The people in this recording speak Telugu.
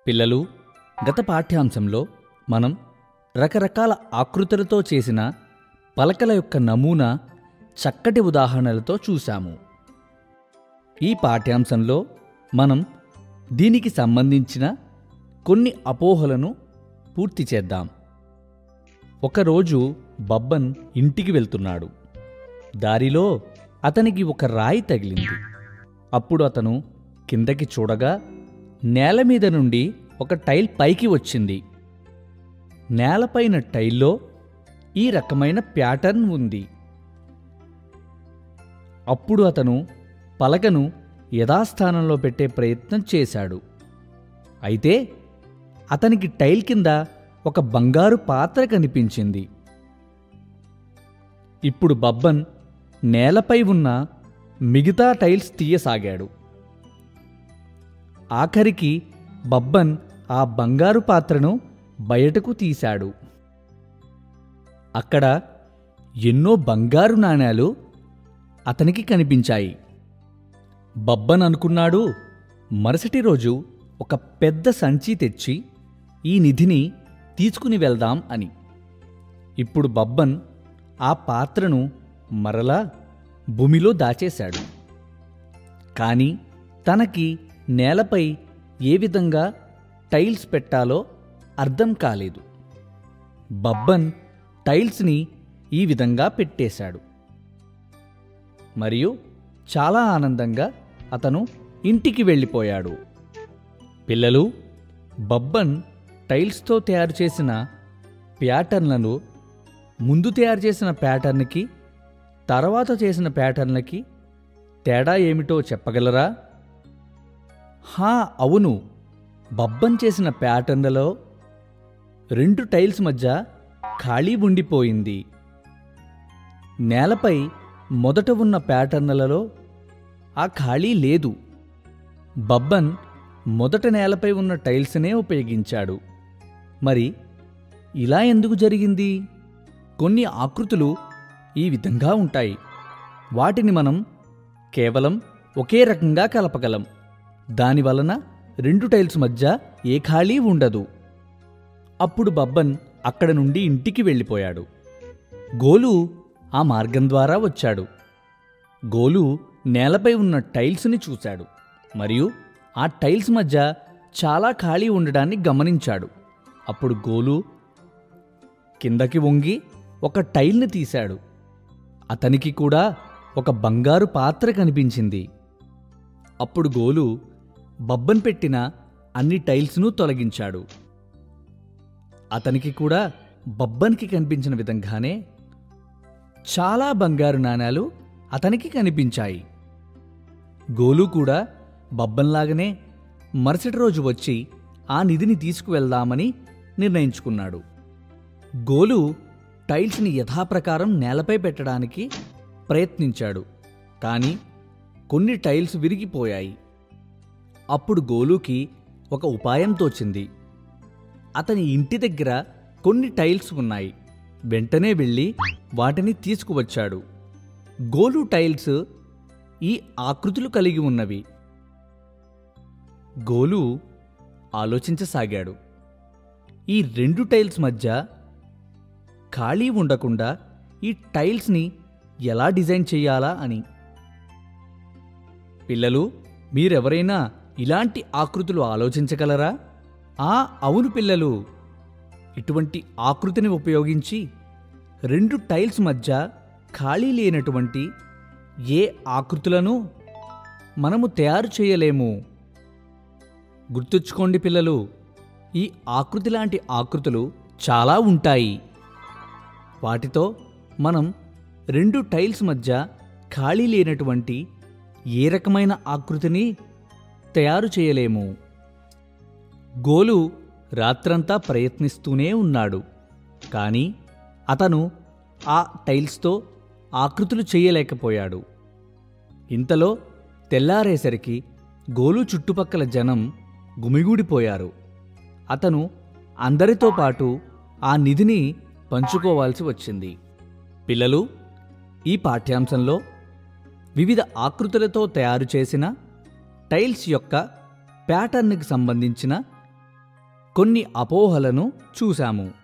పిల్లలు గత పాఠ్యాంశంలో మనం రకరకాల ఆకృతులతో చేసిన పలకల యొక్క నమూనా చక్కటి ఉదాహరణలతో చూశాము ఈ పాఠ్యాంశంలో మనం దీనికి సంబంధించిన కొన్ని అపోహలను పూర్తి చేద్దాం ఒకరోజు బబ్బన్ ఇంటికి వెళ్తున్నాడు దారిలో అతనికి ఒక రాయి తగిలింది అప్పుడు అతను కిందకి చూడగా నేల మీద నుండి ఒక టైల్ పైకి వచ్చింది నేలపైన టైల్లో ఈ రకమైన ప్యాటర్న్ ఉంది అప్పుడు అతను పలకను యథాస్థానంలో పెట్టే ప్రయత్నం చేశాడు అయితే అతనికి టైల్ కింద ఒక బంగారు పాత్ర కనిపించింది ఇప్పుడు బబ్బన్ నేలపై ఉన్న మిగతా టైల్స్ తీయసాగాడు ఆఖరికి బబ్బన్ ఆ బంగారు పాత్రను బయటకు తీశాడు అక్కడ ఎన్నో బంగారు నాణేలు అతనికి కనిపించాయి బబ్బన్ అనుకున్నాడు మరుసటి రోజు ఒక పెద్ద సంచి తెచ్చి ఈ నిధిని తీసుకుని వెళ్దాం అని ఇప్పుడు బబ్బన్ ఆ పాత్రను మరలా భూమిలో దాచేశాడు కానీ తనకి నేలపై ఏ విధంగా టైల్స్ పెట్టాలో అర్థం కాలేదు బబ్బన్ టైల్స్ని ఈ విధంగా పెట్టేశాడు మరియు చాలా ఆనందంగా అతను ఇంటికి వెళ్ళిపోయాడు పిల్లలు బబ్బన్ టైల్స్తో తయారు చేసిన ప్యాటర్న్లను ముందు తయారు చేసిన ప్యాటర్న్కి తర్వాత చేసిన ప్యాటర్న్లకి తేడా ఏమిటో చెప్పగలరా హా అవును బబ్బన్ చేసిన ప్యాటర్న్లలో రెండు టైల్స్ మధ్య ఖాళీ ఉండిపోయింది నేలపై మొదట ఉన్న ప్యాటర్న్లలో ఆ ఖాళీ లేదు బబ్బన్ మొదట నేలపై ఉన్న టైల్స్నే ఉపయోగించాడు మరి ఇలా ఎందుకు జరిగింది కొన్ని ఆకృతులు ఈ విధంగా ఉంటాయి వాటిని మనం కేవలం ఒకే రకంగా కలపగలం దానివలన రెండు టైల్స్ మధ్య ఏ ఖాళీ ఉండదు అప్పుడు బబ్బన్ అక్కడ నుండి ఇంటికి వెళ్ళిపోయాడు గోలు ఆ మార్గం ద్వారా వచ్చాడు గోలు నేలపై ఉన్న టైల్స్ని చూశాడు మరియు ఆ టైల్స్ మధ్య చాలా ఖాళీ ఉండడాన్ని గమనించాడు అప్పుడు గోలు కిందకి వంగి ఒక టైల్ని తీశాడు అతనికి కూడా ఒక బంగారు పాత్ర కనిపించింది అప్పుడు గోలు బబ్బన్ పెట్టిన అన్ని టైల్స్ను తొలగించాడు అతనికి కూడా బబ్బన్కి కనిపించిన విధంగానే చాలా బంగారు నాణాలు అతనికి కనిపించాయి గోలు కూడా బబ్బన్లాగనే మరుసటి రోజు వచ్చి ఆ నిధిని తీసుకువెళ్దామని నిర్ణయించుకున్నాడు గోలు టైల్స్ని యథాప్రకారం నేలపై పెట్టడానికి ప్రయత్నించాడు కానీ కొన్ని టైల్స్ విరిగిపోయాయి అప్పుడు గోలుకి ఒక ఉపాయం తోచింది అతని ఇంటి దగ్గర కొన్ని టైల్స్ ఉన్నాయి వెంటనే వెళ్ళి వాటిని తీసుకువచ్చాడు గోలు టైల్స్ ఈ ఆకృతులు కలిగి ఉన్నవి గోలు ఆలోచించసాగాడు ఈ రెండు టైల్స్ మధ్య ఖాళీ ఉండకుండా ఈ టైల్స్ని ఎలా డిజైన్ చేయాలా అని పిల్లలు మీరెవరైనా ఇలాంటి ఆకృతులు ఆలోచించగలరా ఆ అవును పిల్లలు ఇటువంటి ఆకృతిని ఉపయోగించి రెండు టైల్స్ మధ్య ఖాళీ లేనటువంటి ఏ ఆకృతులను మనము తయారు చేయలేము గుర్తుంచుకోండి పిల్లలు ఈ ఆకృతి లాంటి ఆకృతులు చాలా ఉంటాయి వాటితో మనం రెండు టైల్స్ మధ్య ఖాళీ లేనటువంటి ఏ రకమైన ఆకృతిని తయారు చేయలేము గోలు రాత్రంతా ప్రయత్నిస్తూనే ఉన్నాడు కానీ అతను ఆ టైల్స్తో ఆకృతులు చేయలేకపోయాడు ఇంతలో తెల్లారేసరికి గోలు చుట్టుపక్కల జనం గుమిగూడిపోయారు అతను అందరితో పాటు ఆ నిధిని పంచుకోవాల్సి వచ్చింది పిల్లలు ఈ పాఠ్యాంశంలో వివిధ ఆకృతులతో తయారు చేసిన టైల్స్ యొక్క ప్యాటర్న్కి సంబంధించిన కొన్ని అపోహలను చూశాము